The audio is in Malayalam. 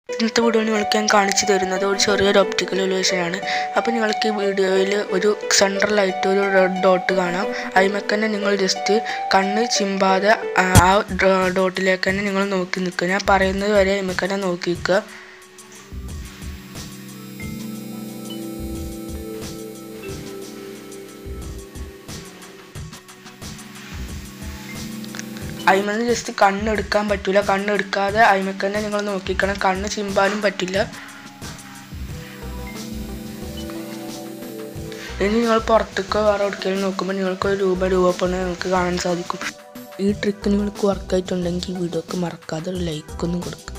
ഇന്നത്തെ വീഡിയോ നിങ്ങൾക്ക് ഞാൻ കാണിച്ചു തരുന്നത് ഒരു ചെറിയൊരു ഒപ്റ്റിക്കൽ ഇല്യൂഷനാണ് അപ്പോൾ നിങ്ങൾക്ക് ഈ വീഡിയോയിൽ ഒരു സെൻട്രലായിട്ട് ഒരു റെഡ് ഡോട്ട് കാണാം അതിമൊക്കെ തന്നെ നിങ്ങൾ ജസ്റ്റ് കണ്ണ് ചിമ്പാതെ ആ ആ ഡോട്ടിലേക്ക് തന്നെ നിങ്ങൾ നോക്കി നിൽക്കുക ഞാൻ പറയുന്നത് വരെ അതിമൊക്കെ തന്നെ നോക്കി നിൽക്കുക അയിമെന്ന് ജസ്റ്റ് കണ്ണെടുക്കാൻ പറ്റില്ല കണ്ണെടുക്കാതെ അയിമക്ക് തന്നെ നിങ്ങൾ നോക്കിക്കണം കണ്ണ് ചിമ്പാനും പറ്റില്ല ഇനി നിങ്ങൾ പുറത്തേക്കോ വേറെ എവിടേക്കെങ്കിലും നോക്കുമ്പോൾ നിങ്ങൾക്ക് ഒരു രൂപ രൂപപ്പെണ് നിങ്ങൾക്ക് കാണാൻ സാധിക്കും ഈ ട്രിക്ക് നിങ്ങൾക്ക് വർക്കായിട്ടുണ്ടെങ്കിൽ ഈ വീഡിയോക്ക് മറക്കാതെ ഒരു ലൈക്ക് ഒന്നും കൊടുക്കുക